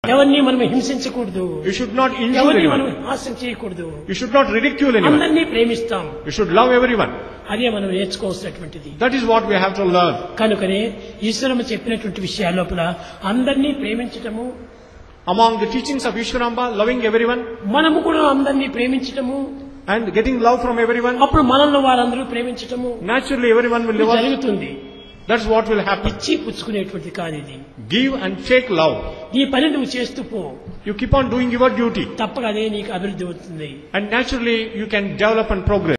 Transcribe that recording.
ఎవరిని మనం హింసించకూడదు You should not injure ఎవరిని మనం anyone. హాస్యం చేయకూడదు You should not ridicule anyone. అందరినీ ప్రేమిస్తాం You should love everyone. అదే మనం నేర్చుకోవాల్సినటువంటిది That is what we have to learn. కనుకనే ఈశ్వరమ్మ చెప్పినటువంటి విషయాల లోపల అందరినీ ప్రేమించటము Among the teachings of Ishwaramba, loving everyone మనము కూడా అందరినీ ప్రేమించటము and getting love from everyone, అప్పుడు మనల్ని వారందరూ ప్రేమించటము naturally everyone will ఇది love us. జరుగుతుంది That's what will happen. ఇచ్చి పుచ్చుకునేటువంటి కాదు ఇది Give and take love. ఈ పని నువ్వు చేస్తూ పో You keep on doing your duty తప్పక అదే నీకు అభివృద్ధి అవుతుంది and naturally you can develop and progress.